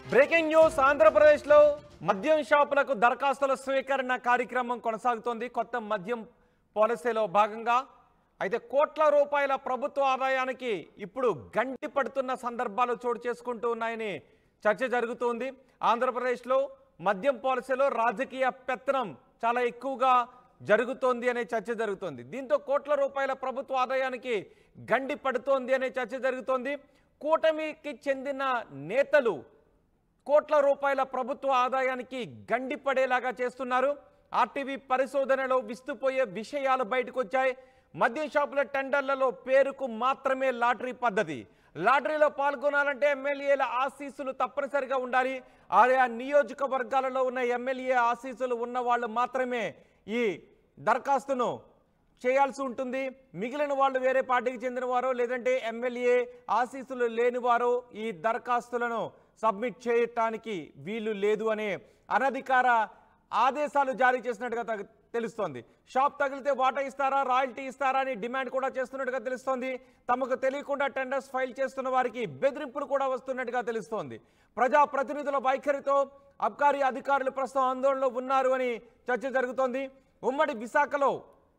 Breaking news ఆంధ్రప్రదేశ్లో మద్యం షాపులకు దరఖాస్తుల స్వీకరణ కార్యక్రమం కొనసాగుతోంది కొత్త మద్యం పాలసీలో భాగంగా అయితే కోట్ల రూపాయల ప్రభుత్వ ఆదాయానికి ఇప్పుడు గంటి పడుతున్న సందర్భాలు చోటు చేసుకుంటూ ఉన్నాయని చర్చ జరుగుతోంది ఆంధ్రప్రదేశ్లో మద్యం పాలసీలో రాజకీయ పెత్తనం చాలా ఎక్కువగా జరుగుతోంది అనే చర్చ జరుగుతోంది దీంతో కోట్ల రూపాయల ప్రభుత్వ ఆదాయానికి గండి పడుతోంది అనే చర్చ జరుగుతోంది కూటమికి చెందిన నేతలు కోట్ల రూపాయల ప్రభుత్వ ఆదాయానికి గండి పడేలాగా చేస్తున్నారు ఆర్టీవీ పరిశోధనలో విస్తుపోయే విషయాలు బయటకు వచ్చాయి మద్యం షాపుల టెండర్లలో పేరుకు మాత్రమే లాటరీ పద్ధతి లాటరీలో పాల్గొనాలంటే ఎమ్మెల్యేల ఆశీస్సులు తప్పనిసరిగా ఉండాలి ఆయా నియోజకవర్గాలలో ఉన్న ఎమ్మెల్యే ఆశీస్సులు ఉన్న వాళ్ళు మాత్రమే ఈ దరఖాస్తును చేయాల్సి ఉంటుంది మిగిలిన వాళ్ళు వేరే పార్టీకి చెందిన వారో లేదంటే ఎమ్మెల్యే ఆశీస్సులు లేని వారు ఈ దరఖాస్తులను సబ్మిట్ చేయటానికి వీలు లేదు అనే అనధికార ఆదేశాలు జారీ చేసినట్టుగా తగ- తెలుస్తోంది షాప్ తగిలితే వాటా ఇస్తారా రాయల్టీ ఇస్తారా అని డిమాండ్ కూడా చేస్తున్నట్టుగా తెలుస్తోంది తమకు తెలియకుండా టెండర్స్ ఫైల్ చేస్తున్న వారికి బెదిరింపులు కూడా వస్తున్నట్టుగా తెలుస్తోంది ప్రజా ప్రతినిధుల వైఖరితో అబ్కారీ అధికారులు ప్రస్తుతం ఆందోళనలో ఉన్నారు అని చర్చ జరుగుతోంది ఉమ్మడి విశాఖలో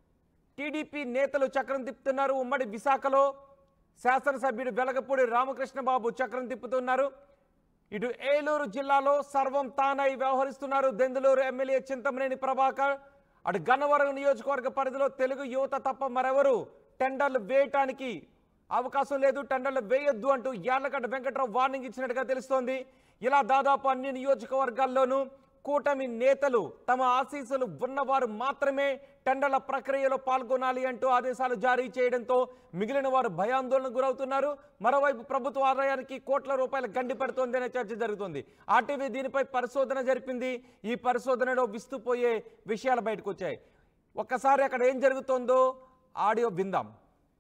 టీడీపీ నేతలు చక్రం తిప్పుతున్నారు ఉమ్మడి విశాఖలో శాసనసభ్యుడు వెలగపూడి రామకృష్ణబాబు చక్రం తిప్పుతున్నారు ఇటు ఏలూరు జిల్లాలో సర్వం తానై వ్యవహరిస్తున్నారు దెందులూరు ఎమ్మెల్యే చింతమనేని ప్రభాకర్ అటు గన్నవరం నియోజకవర్గ పరిధిలో తెలుగు యువత తప్ప మరెవరు టెండర్లు వేయటానికి అవకాశం లేదు టెండర్లు వేయొద్దు అంటూ యార్లగడ్డ వెంకట్రావు వార్నింగ్ ఇచ్చినట్టుగా తెలుస్తోంది ఇలా దాదాపు అన్ని నియోజకవర్గాల్లోనూ కూటమి నేతలు తమ ఆశీస్సులు ఉన్నవారు మాత్రమే టెండర్ల ప్రక్రియలో పాల్గొనాలి అంటూ ఆదేశాలు జారీ చేయడంతో మిగిలిన వారు భయాందోళనకు గురవుతున్నారు మరోవైపు ప్రభుత్వ ఆదాయానికి కోట్ల రూపాయల గండి పడుతోంది అనే చర్చ జరుగుతుంది ఆర్టీవీ దీనిపై పరిశోధన జరిపింది ఈ పరిశోధనలో విస్తుపోయే విషయాలు బయటకు వచ్చాయి ఒక్కసారి అక్కడ ఏం జరుగుతోందో ఆడియో విందాం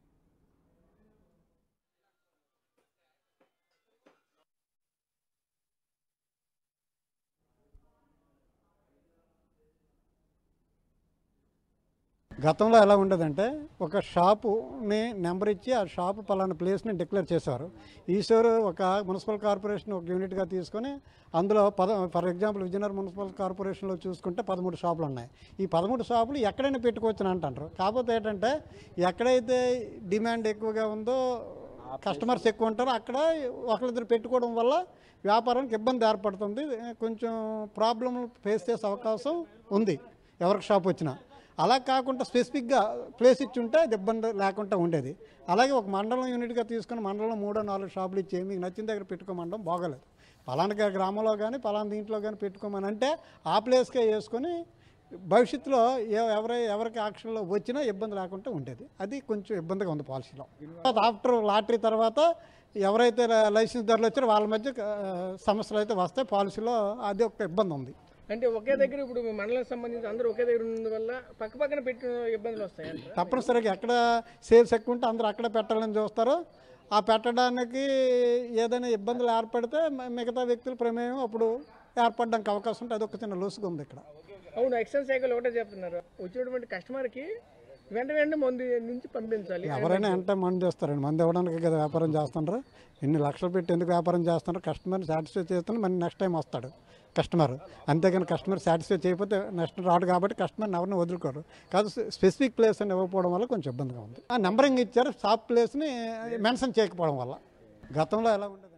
గతంలో ఎలా ఉండేదంటే ఒక షాపుని నెంబర్ ఇచ్చి ఆ షాపు పలానా ప్లేస్ని డిక్లేర్ చేశారు ఈశ్వరు ఒక మున్సిపల్ కార్పొరేషన్ ఒక యూనిట్గా తీసుకొని అందులో పద ఫర్ ఎగ్జాంపుల్ విజయనగరం మున్సిపల్ కార్పొరేషన్లో చూసుకుంటే పదమూడు షాపులు ఉన్నాయి ఈ పదమూడు షాపులు ఎక్కడైనా పెట్టుకోవచ్చు అని అంటారు కాకపోతే ఏంటంటే ఎక్కడైతే డిమాండ్ ఎక్కువగా ఉందో కస్టమర్స్ ఎక్కువ ఉంటారో అక్కడ ఒకరిద్దరు పెట్టుకోవడం వల్ల వ్యాపారానికి ఇబ్బంది ఏర్పడుతుంది కొంచెం ప్రాబ్లం ఫేస్ చేసే అవకాశం ఉంది ఎవరికి షాప్ వచ్చినా అలా కాకుండా స్పెసిఫిక్గా ప్లేస్ ఇచ్చి ఉంటే అది ఇబ్బంది లేకుండా ఉండేది అలాగే ఒక మండలం యూనిట్గా తీసుకుని మండలంలో మూడో నాలుగు షాపులు ఇచ్చి మీకు నచ్చిన దగ్గర పెట్టుకోమండం బాగోలేదు పలానా గ్రామంలో కానీ పలానా దీంట్లో కానీ పెట్టుకోమని అంటే ఆ ప్లేస్కే వేసుకొని భవిష్యత్తులో ఎ- ఎవరై ఎవరికి ఆక్షన్లో వచ్చినా ఇబ్బంది లేకుండా ఉండేది అది కొంచెం ఇబ్బందిగా ఉంది పాలసీలో ఆఫ్టర్ లాటరీ తర్వాత ఎవరైతే లై- లైసెన్స్ ధరలు వచ్చారో వాళ్ళ మధ్య ఆ, సమస్యలు అయితే వస్తాయి పాలసీలో అది ఒక ఇబ్బంది ఉంది అంటే ఒకే దగ్గర ఇప్పుడు మీ మండలానికి సంబంధించి అందరూ ఒకే దగ్గర ఉన్నందువల్ల పక్క పక్కన పెట్టిన ఇబ్బందులు వస్తాయి అంటారా? తప్పనిసరిగా ఎక్కడ సేల్స్ ఎక్కువ ఉంటే అందరూ అక్కడ పెట్టాలని చూస్తారు ఆ పెట్టడానికి ఏదైనా ఇబ్బందులు ఏర్పడితే మ- మిగతా వ్యక్తుల ప్రమేయం అప్పుడు ఏర్పడడానికి అవకాశం ఉంటుంది అదొక చిన్న లూసుగా ఉంది ఇక్కడ అవును ఎక్సైజ్ సైకిల్ ఒకటే చెప్తున్నారు వచ్చినటువంటి కస్టమర్కి వెంట వెంటనే మందు నుంచి పంపించాలి ఎవరైనా అంటే మంది చేస్తారండి మంది ఇవ్వడానికి కదా వ్యాపారం చేస్తుండ్రు ఎన్ని లక్షలు పెట్టి ఎందుకు వ్యాపారం చేస్తున్నారు కస్టమర్ని సాటిస్ఫై చేస్తున్నారు మరి నెక్స్ట్ టైం వస్తాడు కస్టమర్ అంతేగాని కస్టమర్ సాటిస్ఫై చేయకపోతే నెక్స్ట్ రాడు కాబట్టి కస్టమర్ని ఎవరిని వదులుకోరు కాదు స్పెసిఫిక్ ప్లేస్ అని ఇవ్వకపోవడం వల్ల కొంచెం ఇబ్బందిగా ఉంది ఆ నెంబరింగ్ ఇచ్చారు షాప్ ప్లేస్ని మెన్షన్ చేయకపోవడం వల్ల గతంలో ఎలా ఉండేదంటే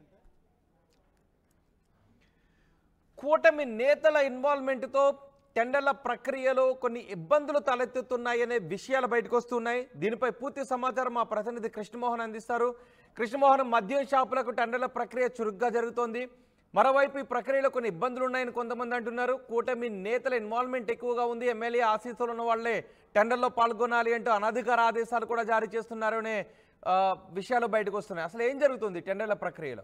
కూటమి నేతల ఇన్వాల్వ్మెంట్తో టెండర్ల ప్రక్రియలో కొన్ని ఇబ్బందులు తలెత్తుతున్నాయనే విషయాలు బయటకు వస్తున్నాయి దీనిపై పూర్తి సమాచారం మా ప్రతినిధి కృష్ణమోహన్ అందిస్తారు కృష్ణమోహన్ మద్యం షాపులకు టెండర్ల ప్రక్రియ చురుగ్గా జరుగుతోంది మరోవైపు ఈ ప్రక్రియలో కొన్ని ఇబ్బందులు ఉన్నాయని కొంతమంది అంటున్నారు కూటమి నేతల ఇన్వాల్వ్మెంట్ ఎక్కువగా ఉంది ఎమ్మెల్యే ఆశీస్సులు ఉన్న వాళ్ళే టెండర్లో పాల్గొనాలి అంటూ అనధికార ఆదేశాలు కూడా జారీ చేస్తున్నారు అనే ఆ, విషయాలు బయటకు వస్తున్నాయి అసలు ఏం జరుగుతుంది టెండర్ల ప్రక్రియలో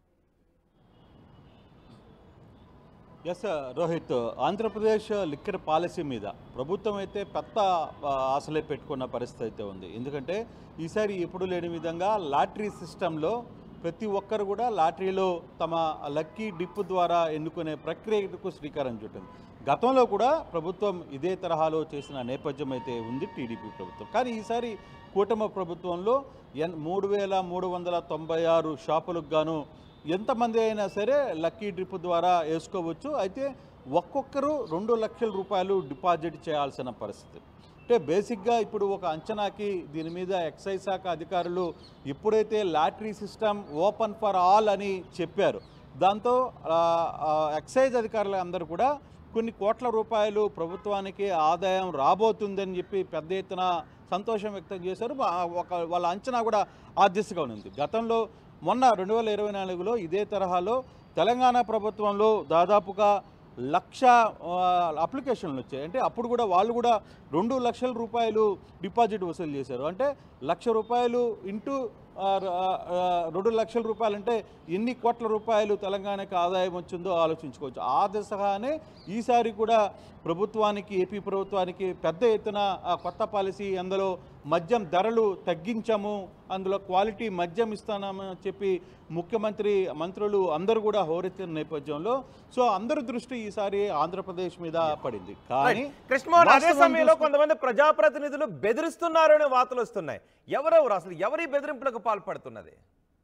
yes Rohit Andhra Pradesh liquor policy మీద ప్రభుత్వం అయితే పెద్ద ఆ, ఆశలే పెట్టుకున్న పరిస్థితి అయితే ఉంది ఎందుకంటే ఈసారి ఎప్పుడు లేని విధంగా లాటరీ సిస్టంలో ప్రతి ఒక్కరు కూడా లాటరీలో తమ లక్కీ డిప్ ద్వారా ఎన్నుకునే ప్రక్రియకు శ్రీకారం చుట్టింది గతంలో కూడా ప్రభుత్వం ఇదే తరహాలో చేసిన నేపథ్యం అయితే ఉంది టీడీపీ ప్రభుత్వం కానీ ఈసారి కూటమి ప్రభుత్వంలో ఎన్ మూడు వేల మూడు వందల తొంభై ఆరు షాపులకు గాను ఎంతమంది అయినా సరే లక్కీ డ్రిప్ ద్వారా వేసుకోవచ్చు అయితే ఒక్కొక్కరు రెండు లక్షల రూపాయలు డిపాజిట్ చేయాల్సిన పరిస్థితి అంటే బేసిక్గా ఇప్పుడు ఒక అంచనాకి దీని మీద ఎక్సైజ్ శాఖ అధికారులు ఎప్పుడైతే lottery system open for all అని చెప్పారు దాంతో ఆ, ఆ, ఎక్సైజ్ అధికారులు అందరూ కూడా కొన్ని కోట్ల రూపాయలు ప్రభుత్వానికి ఆదాయం రాబోతుందని చెప్పి పెద్ద ఎత్తున సంతోషం వ్యక్తం చేశారు వా- ఒక వాళ్ళ అంచనా కూడా ఆ దిశగా ఉంది గతంలో మొన్న రెండు వేల ఇరవై నాలుగులో ఇదే తరహాలో తెలంగాణ ప్రభుత్వంలో దాదాపుగా లక్ష ఆ, అప్లికేషన్లు వచ్చాయి అంటే అప్పుడు కూడా వాళ్ళు కూడా రెండు లక్షల రూపాయలు డిపాజిట్ వసూలు చేశారు అంటే లక్ష రూపాయలు ఇంటూ ఆ, ఆ, ఆ, రెండు లక్షల రూపాయలు అంటే ఎన్ని కోట్ల రూపాయలు తెలంగాణకి ఆదాయం వచ్చిందో ఆలోచించుకోవచ్చు ఆ దిశగానే ఈసారి కూడా ప్రభుత్వానికి ఏపీ ప్రభుత్వానికి పెద్ద ఎత్తున ఆ కొత్త పాలసీ అందులో మద్యం ధరలు తగ్గించాము అందులో క్వాలిటీ మద్యం ఇస్తామని చెప్పి ముఖ్యమంత్రి మంత్రులు అందరూ కూడా హోరెత్తిన నేపథ్యంలో సో అందరి దృష్టి ఈసారి ఆంధ్రప్రదేశ్ మీద పడింది కానీ కృష్ణమోహన్ అదే వాస్తవం సమయంలో చూసుకుంటే- కొంతమంది ప్రజాప్రతినిధులు బెదిరిస్తున్నారు అనే వార్తలు వస్తున్నాయి ఎవరెవరు అసలు ఎవరి బెదిరింపులకు పాల్పడుతున్నది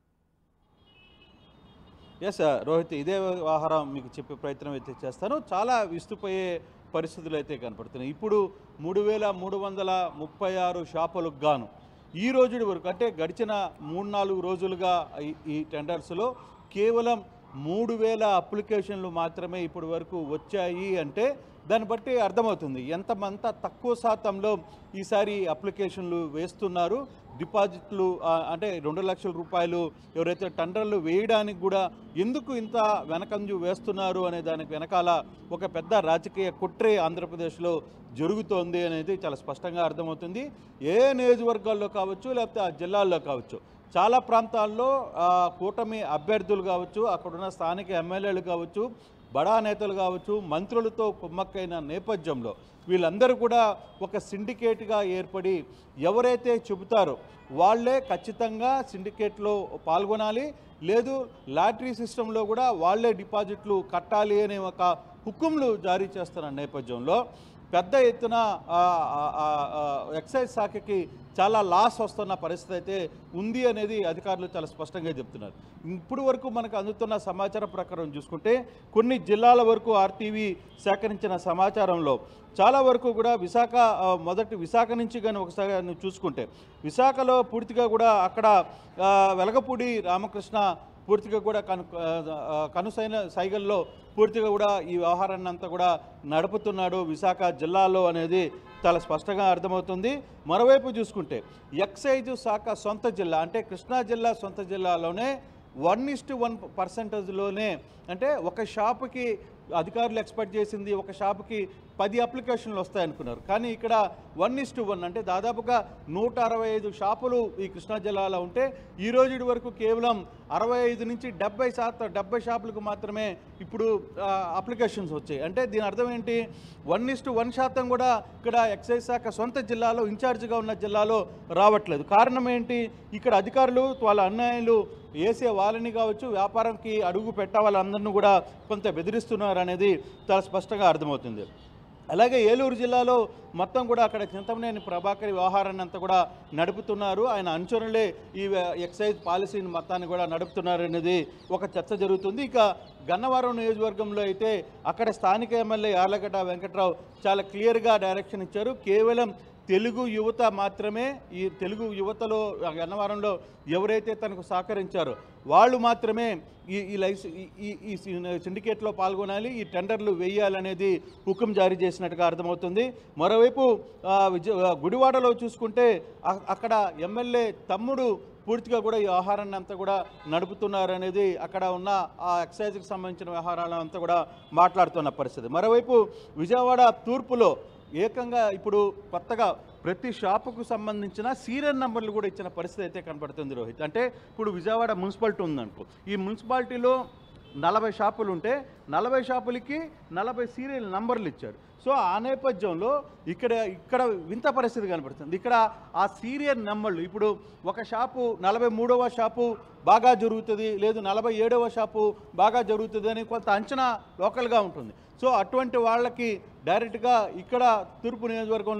ఎస్ రోహిత్ ఇదే వ్యవహారం మీకు చెప్పే ప్రయత్నం అయితే చేస్తాను చాలా విస్తుపోయే పరిస్థితులు అయితే కనపడుతున్నాయి ఇప్పుడు మూడు వేల మూడు వందల ముప్పై ఆరు షాపులకు గాను ఈ రోజు వరకు అంటే గడిచిన మూడు నాలుగు రోజులుగా ఈ- ఈ టెండర్స్లో కేవలం మూడు వేల అప్లికేషన్లు మాత్రమే ఇప్పటి వరకు వచ్చాయి అంటే దాన్ని బట్టి అర్థమవుతుంది ఎంతమంత తక్కువ శాతంలో ఈసారి అప్లికేషన్లు వేస్తున్నారు డిపాజిట్లు ఆ, అంటే రెండు లక్షల రూపాయలు ఎవరైతే టెండర్లు వేయడానికి కూడా ఎందుకు ఇంత వెనకంజు వేస్తున్నారు అనే దానికి వెనకాల ఒక పెద్ద రాజకీయ కుట్రే ఆంధ్రప్రదేశ్లో జరుగుతోంది అనేది చాలా స్పష్టంగా అర్థమవుతుంది ఏ నియోజకవర్గాల్లో కావచ్చు లేకపోతే ఆ జిల్లాల్లో కావచ్చు చాలా ప్రాంతాల్లో ఆ, కూటమి అభ్యర్థులు కావచ్చు అక్కడున్న స్థానిక ఎమ్మెల్యేలు కావచ్చు బడా నేతలు కావచ్చు మంత్రులతో కుమ్మక్కైన నేపథ్యంలో వీళ్ళందరూ కూడా ఒక సిండికేట్గా ఏర్పడి ఎవరైతే చెబుతారో వాళ్ళే ఖచ్చితంగా సిండికేట్లో పాల్గొనాలి లేదు లాటరీ సిస్టంలో కూడా వాళ్ళే డిపాజిట్లు కట్టాలి అనే ఒక హుకుంలు జారీ చేస్తున్న నేపథ్యంలో పెద్ద ఎత్తున ఆ, ఆ, ఆ, ఆ, ఎక్సైజ్ శాఖకి చాలా లాస్ వస్తున్న పరిస్థితి అయితే ఉంది అనేది అధికారులు చాలా స్పష్టంగా చెప్తున్నారు ఇప్పుడు వరకు మనకు అందుతున్న సమాచారం ప్రకారం చూసుకుంటే కొన్ని జిల్లాల వరకు ఆర్టీవీ సేకరించిన సమాచారంలో చాలా వరకు కూడా విశాఖ ఆ, మొదటి విశాఖ నుంచి కానీ ఒకసారి నువ్వు చూసుకుంటే విశాఖలో పూర్తిగా కూడా అక్కడ ఆ, వెలగపూడి రామకృష్ణ పూర్తిగా కూడా కను ఆ, కనుసైన సైగల్లో పూర్తిగా కూడా ఈ వ్యవహారాన్ని అంతా కూడా నడుపుతున్నాడు విశాఖ జిల్లాలో అనేది చాలా స్పష్టంగా అర్థమవుతుంది మరోవైపు చూసుకుంటే ఎక్సైజ్ శాఖ సొంత జిల్లా అంటే కృష్ణా జిల్లా సొంత జిల్లాలోనే వన్ ఇస్టు వన్ పర్సెంటేజ్లోనే అంటే ఒక షాపుకి అధికారులు ఎక్స్పెక్ట్ చేసింది ఒక షాపుకి పది అప్లికేషన్లు వస్తాయనుకున్నారు కానీ ఇక్కడ వన్ ఇస్ టు వన్ అంటే దాదాపుగా నూట అరవై ఐదు షాపులు ఈ కృష్ణా జిల్లాలో ఉంటే ఈ రోజు వరకు కేవలం అరవై ఐదు నుంచి డెబ్బై శాతం డెబ్బై షాపులకు మాత్రమే ఇప్పుడు ఆ, అప్లికేషన్స్ వచ్చాయి అంటే దీని అర్థం ఏంటి వన్ ఇస్ టు వన్ శాతం కూడా ఇక్కడ ఎక్సైజ్ శాఖ సొంత జిల్లాలో ఇన్ఛార్జిగా ఉన్న జిల్లాలో రావట్లేదు కారణం ఏంటి ఇక్కడ అధికారులు వాళ్ళ అన్యాయులు వేసే వాళ్ళని కావచ్చు వ్యాపారంకి అడుగు పెట్ట వాళ్ళందరినీ కూడా కొంత బెదిరిస్తున్నారు అనేది చాలా స్పష్టంగా అర్థమవుతుంది అలాగే ఏలూరు జిల్లాలో మొత్తం కూడా అక్కడ చింతమనేని ప్రభాకర్ వ్యవహారాన్ని అంతా కూడా నడుపుతున్నారు ఆయన అంచనలే ఈ వ్య- ఎక్సైజ్ పాలసీని మొత్తాన్ని కూడా నడుపుతున్నారు అనేది ఒక చర్చ జరుగుతుంది ఇక గన్నవరం నియోజకవర్గంలో అయితే అక్కడ స్థానిక ఎమ్మెల్యే యార్లగడ్డ వెంకట్రావు చాలా క్లియర్గా డైరెక్షన్ ఇచ్చారు కేవలం తెలుగు యువత మాత్రమే ఈ తెలుగు యువతలో గన్నవరంలో ఎవరైతే తనకు సహకరించారో వాళ్ళు మాత్రమే ఈ ఈ లైస్ ఈ- ఈ ఈ సిండికేట్లో పాల్గొనాలి ఈ టెండర్లు వేయాలనేది హుకుం జారీ చేసినట్టుగా అర్థమవుతుంది మరోవైపు ఆ, విజయ ఆ, గుడివాడలో చూసుకుంటే అ- అక్కడ ఎమ్మెల్యే తమ్ముడు పూర్తిగా కూడా ఈ వ్యవహారాన్ని అంతా కూడా నడుపుతున్నారు అనేది అక్కడ ఉన్న ఆ ఎక్సైజ్కి సంబంధించిన వ్యవహారాలను అంతా కూడా మాట్లాడుతున్న పరిస్థితి మరోవైపు విజయవాడ తూర్పులో ఏకంగా ఇప్పుడు కొత్తగా ప్రతి షాపుకు సంబంధించిన సీరియల్ నంబర్లు కూడా ఇచ్చిన పరిస్థితి అయితే కనపడుతుంది రోహిత్ అంటే ఇప్పుడు విజయవాడ మున్సిపాలిటీ ఉందనుకో ఈ మున్సిపాలిటీలో నలభై షాపులు ఉంటే నలభై షాపులకి నలభై సీరియల్ నంబర్లు ఇచ్చారు సో ఆ నేపథ్యంలో ఇక్కడ ఇక్కడ వింత పరిస్థితి కనపడుతుంది ఇక్కడ ఆ సీరియల్ నెంబర్లు ఇప్పుడు ఒక షాపు నలభై మూడవ షాపు బాగా జరుగుతుంది లేదు నలభై ఏడవ షాపు బాగా జరుగుతుంది అని కొంత అంచనా లోకల్గా ఉంటుంది సో అటువంటి వాళ్ళకి డైరెక్ట్గా ఇక్కడ తూర్పు నియోజకవర్గంలో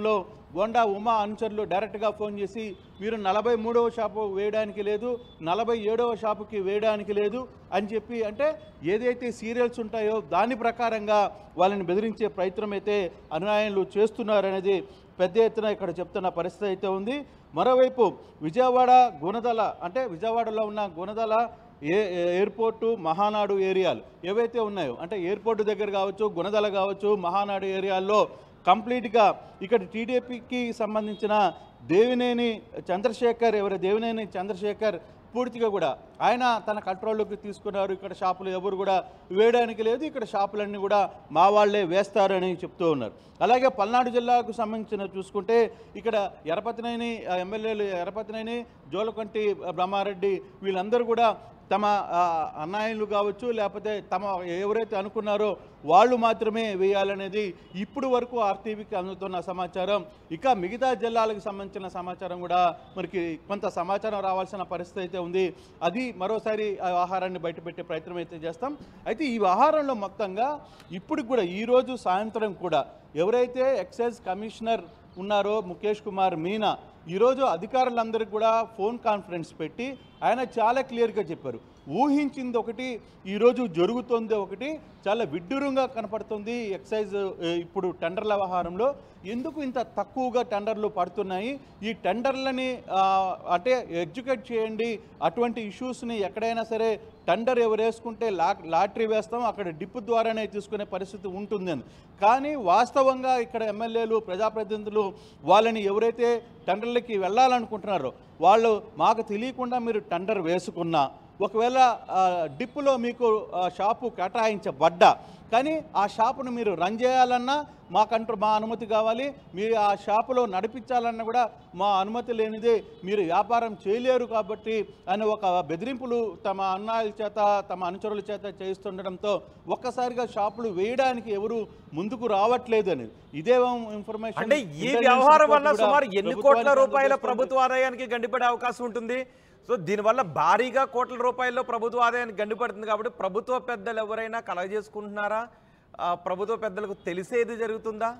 బోండా ఉమా అనుచరులు డైరెక్ట్గా ఫోన్ చేసి మీరు నలభై మూడవ షాపు వేయడానికి లేదు నలభై ఏడవ షాపుకి వేయడానికి లేదు అని చెప్పి అంటే ఏదైతే సీరియల్స్ ఉంటాయో దాని ప్రకారంగా వాళ్ళని బెదిరించే ప్రయత్నం అయితే అనుయాయులు చేస్తున్నారనేది పెద్ద ఎత్తున ఇక్కడ చెప్తున్న పరిస్థితి అయితే ఉంది మరోవైపు విజయవాడ గుణదల అంటే విజయవాడలో ఉన్న గుణదల ఏ ఏ- ఎయిర్పోర్టు మహానాడు ఏరియాలు ఏవైతే ఉన్నాయో అంటే ఎయిర్పోర్టు దగ్గర కావచ్చు గుణదల కావచ్చు మహానాడు ఏరియాల్లో కంప్లీట్గా ఇక్కడ టీడీపీకి సంబంధించిన దేవినేని చంద్రశేఖర్ ఎవరు దేవినేని చంద్రశేఖర్ పూర్తిగా కూడా ఆయన తన కంట్రోల్లోకి తీసుకున్నారు ఇక్కడ షాపులు ఎవరు కూడా వేయడానికి లేదు ఇక్కడ షాపులన్నీ కూడా మా వాళ్ళే వేస్తారని చెప్తూ ఉన్నారు అలాగే పల్నాడు జిల్లాకు సంబంధించిన చూసుకుంటే ఇక్కడ ఎరపతినేని ఆ, ఎమ్మెల్యేలు ఎరపతినేని జోలకంటి బ్రహ్మారెడ్డి వీళ్ళందరూ కూడా తమ ఆ, అన్నయ్యలు కావచ్చు లేకపోతే తమ ఎవరైతే అనుకున్నారో వాళ్ళు మాత్రమే వేయాలనేది ఇప్పుడు వరకు ఆర్టీవీకి అందుతున్న సమాచారం ఇక మిగతా జిల్లాలకు సంబంధించిన సమాచారం కూడా మనకి కొంత సమాచారం రావాల్సిన పరిస్థితి అయితే ఉంది అది మరోసారి ఆ ఆహారాన్ని బయటపెట్టే ప్రయత్నం అయితే చేస్తాం అయితే ఈ ఆహారంలో మొత్తంగా ఇప్పుడు కూడా ఈరోజు సాయంత్రం కూడా ఎవరైతే ఎక్సైజ్ కమిషనర్ ఉన్నారో ముఖేష్ కుమార్ మీనా ఈరోజు అధికారులందరికీ కూడా ఫోన్ కాన్ఫరెన్స్ పెట్టి ఆయన చాలా క్లియర్గా చెప్పారు ఊహించింది ఒకటి ఈరోజు జరుగుతుంది ఒకటి చాలా విడ్డూరంగా కనపడుతుంది ఎక్సైజ్ ఏ, ఇప్పుడు టెండర్ల వ్యవహారంలో ఎందుకు ఇంత తక్కువగా టెండర్లు పడుతున్నాయి ఈ టెండర్లని ఆ, అంటే ఎడ్యుకేట్ చేయండి అటువంటి ఇష్యూస్ని ఎక్కడైనా సరే టెండర్ ఎవరు వేసుకుంటే లా లాటరీ వేస్తాం అక్కడ డిప్ ద్వారానే తీసుకునే పరిస్థితి ఉంటుందని కానీ వాస్తవంగా ఇక్కడ ఎమ్మెల్యేలు ప్రజాప్రతినిధులు వాళ్ళని ఎవరైతే టెండర్లకి వెళ్ళాలనుకుంటున్నారో వాళ్ళు మాకు తెలియకుండా మీరు టెండర్ వేసుకున్నా ఒకవేళ ఆ, డిప్పులో మీకు ఆ, షాపు కేటాయించబడ్డా కానీ ఆ షాపును మీరు రన్ చేయాలన్నా మా కంట్రో మా అనుమతి కావాలి మీరు ఆ షాపులో నడిపించాలన్నా కూడా మా అనుమతి లేనిదే మీరు వ్యాపారం చేయలేరు కాబట్టి అని ఒక బెదిరింపులు తమ అన్నాయిల చేత తమ అనుచరుల చేత చేస్తుండడంతో ఒక్కసారిగా షాపులు వేయడానికి ఎవరు ముందుకు రావట్లేదని ఇదే ఇన్ఫర్మేషన్ అంటే ఈ intelligence వ్యవహారం వల్ల report కూడా సుమారు ఎన్ని కోట్ల ప్రభుత్వానికి రూపాయల అందజేస్తోంది. ప్రభుత్వ ఆదాయానికి గండిపడే అవకాశం ఉంటుంది సో దీనివల్ల భారీగా కోట్ల రూపాయల్లో ప్రభుత్వ ఆదాయానికి గండిపడుతుంది కాబట్టి ప్రభుత్వ పెద్దలు ఎవరైనా కలగజేసుకుంటున్నారా ఆ, ప్రభుత్వ పెద్దలకు తెలిసేది జరుగుతుందా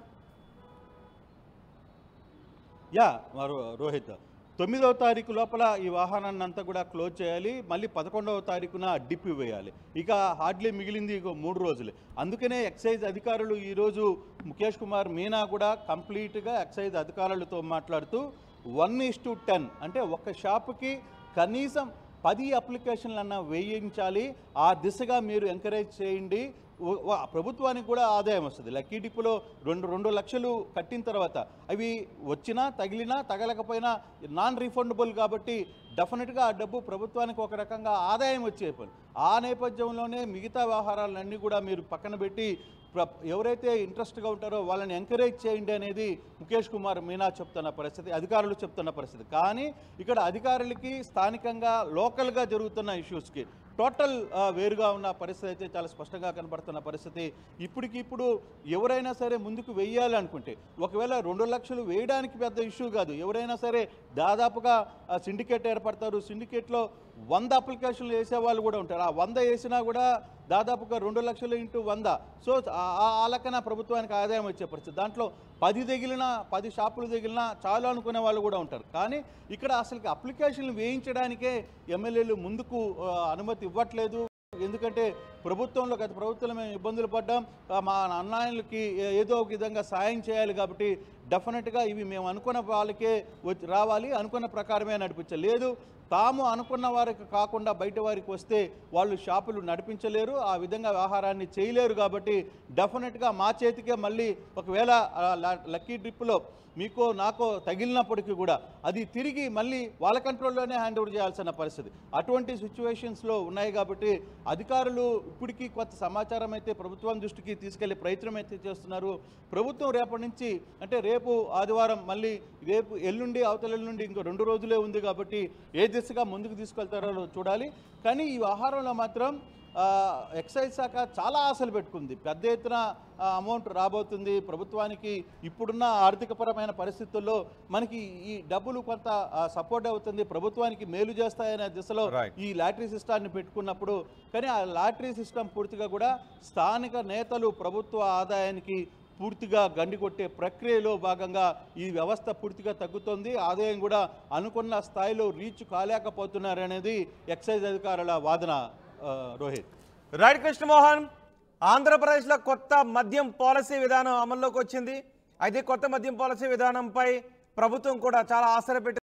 యా మరో రోహిత్ తొమ్మిదవ తారీఖు లోపల ఈ వాహనాన్ని అంతా కూడా క్లోజ్ చేయాలి మళ్ళీ పదకొండవ తారీఖున డిప్ వేయాలి ఇక హార్డ్లీ మిగిలింది ఇక మూడు రోజులు అందుకనే ఎక్సైజ్ అధికారులు ఈరోజు ముఖేష్ కుమార్ మీనా కూడా కంప్లీట్గా ఎక్సైజ్ అధికారులతో మాట్లాడుతూ వన్ ఇస్ టు టెన్ అంటే ఒక షాపుకి కనీసం పది అప్లికేషన్లన్నా వేయించాలి ఆ దిశగా మీరు ఎంకరేజ్ చేయండి ఓ- ఓ- ప్రభుత్వానికి కూడా ఆదాయం వస్తుంది లక్కీ డిప్పులో రెండు రెండు లక్షలు కట్టిన తర్వాత అవి వచ్చినా తగిలినా తగలకపోయినా నాన్ రీఫండబుల్ కాబట్టి డెఫినెట్గా ఆ డబ్బు ప్రభుత్వానికి ఒక రకంగా ఆదాయం వచ్చే పని ఆ నేపథ్యంలోనే మిగతా వ్యవహారాలన్నీ కూడా మీరు పక్కన పెట్టి ప్ర- ఎవరైతే ఇంట్రెస్ట్గా ఉంటారో వాళ్ళని ఎంకరేజ్ చేయండి అనేది ముఖేష్ కుమార్ మీనా చెప్తున్న పరిస్థితి అధికారులు చెప్తున్న పరిస్థితి కానీ ఇక్కడ అధికారులకి స్థానికంగా లోకల్గా జరుగుతున్న ఇష్యూస్కి టోటల్ ఆ, వేరుగా ఉన్న పరిస్థితి అయితే చాలా స్పష్టంగా కనబడుతున్న పరిస్థితి ఇప్పటికిప్పుడు ఎవరైనా సరే ముందుకు వెయ్యాలి అనుకుంటే ఒకవేళ రెండు లక్షలు వేయడానికి పెద్ద ఇష్యూ కాదు ఎవరైనా సరే దాదాపుగా సిండికేట్ ఏర్పడతారు సిండికేట్లో వంద అప్లికేషన్లు వేసే వాళ్ళు కూడా ఉంటారు ఆ వంద వేసినా కూడా దాదాపుగా రెండు లక్షలు ఇంటూ వంద సో ఆ- ఆ ఆ లెక్కన ప్రభుత్వానికి ఆదాయం వచ్చే పరిస్థితి దాంట్లో పది తగిలినా పది షాపులు తగిలినా చాలు అనుకునే వాళ్ళు కూడా ఉంటారు కానీ ఇక్కడ అసలు అప్లికేషన్లు వేయించడానికే ఎమ్మెల్యేలు ముందుకు ఆ, అనుమతి ఇవ్వట్లేదు ఎందుకంటే ప్రభుత్వంలో గత ప్రభుత్వంలో మేము ఇబ్బందులు పడ్డాం ఆ, మా అన్నాయలకి ఏ- ఏదో ఒక విధంగా సాయం చేయాలి కాబట్టి డెఫినెట్గా ఇవి మేము అనుకున్న వాళ్ళకే వచ్చి రావాలి అనుకున్న ప్రకారమే నడిపించాలి లేదు తాము అనుకున్న వారికి కాకుండా బయట వారికి వస్తే వాళ్ళు షాపులు నడిపించలేరు ఆ విధంగా వ్యవహారాన్ని చేయలేరు కాబట్టి డెఫినెట్గా మా చేతికే మళ్ళీ ఒకవేళ ఆ, ల- లక్కీ డ్రిప్లో మీకో నాకో తగిలినప్పటికీ కూడా అది తిరిగి మళ్ళీ వాళ్ళ కంట్రోల్లోనే హ్యాండ్ ఓవర్ చేయాల్సిన పరిస్థితి అటువంటి సిచ్యువేషన్స్లో ఉన్నాయి కాబట్టి అధికారులు ఇప్పటికీ కొత్త సమాచారం అయితే ప్రభుత్వం దృష్టికి తీసుకెళ్లే ప్రయత్నం అయితే చేస్తున్నారు ప్రభుత్వం రేపటి నుంచి అంటే రేపు ఆదివారం మళ్ళీ రేపు ఎల్లుండి అవతల ఎల్లుండి ఇంకో రెండు రోజులే ఉంది కాబట్టి ఏ దిశగా ముందుకు తీసుకెళ్తారో చూడాలి కానీ ఈ వ్యవహారంలో మాత్రం ఆ, ఎక్సైజ్ శాఖ చాలా ఆశలు పెట్టుకుంది పెద్ద ఎత్తున ఆ, అమౌంట్ రాబోతుంది ప్రభుత్వానికి ఇప్పుడున్న ఆర్థికపరమైన పరిస్థితుల్లో మనకి ఈ డబ్బులు కొంత ఆ, సపోర్ట్ అవుతుంది ప్రభుత్వానికి మేలు చేస్తాయనే దిశలో Right. ఈ లాటరీ సిస్టాన్ని పెట్టుకున్నప్పుడు కానీ ఆ లాటరీ సిస్టమ్ పూర్తిగా కూడా స్థానిక నేతలు ప్రభుత్వ ఆదాయానికి పూర్తిగా గండికొట్టే ప్రక్రియలో భాగంగా ఈ వ్యవస్థ పూర్తిగా తగ్గుతోంది ఆదాయం కూడా అనుకున్న స్థాయిలో రీచ్ కాలేకపోతున్నారనేది ఎక్సైజ్ అధికారుల వాదన ఆ, రోహిత్ రైట్ కృష్ణమోహన్ ఆంధ్రప్రదేశ్లో కొత్త మద్యం పాలసీ విధానం అమల్లోకి వచ్చింది అయితే కొత్త మద్యం పాలసీ విధానంపై ప్రభుత్వం కూడా చాలా ఆశలు పెట్టి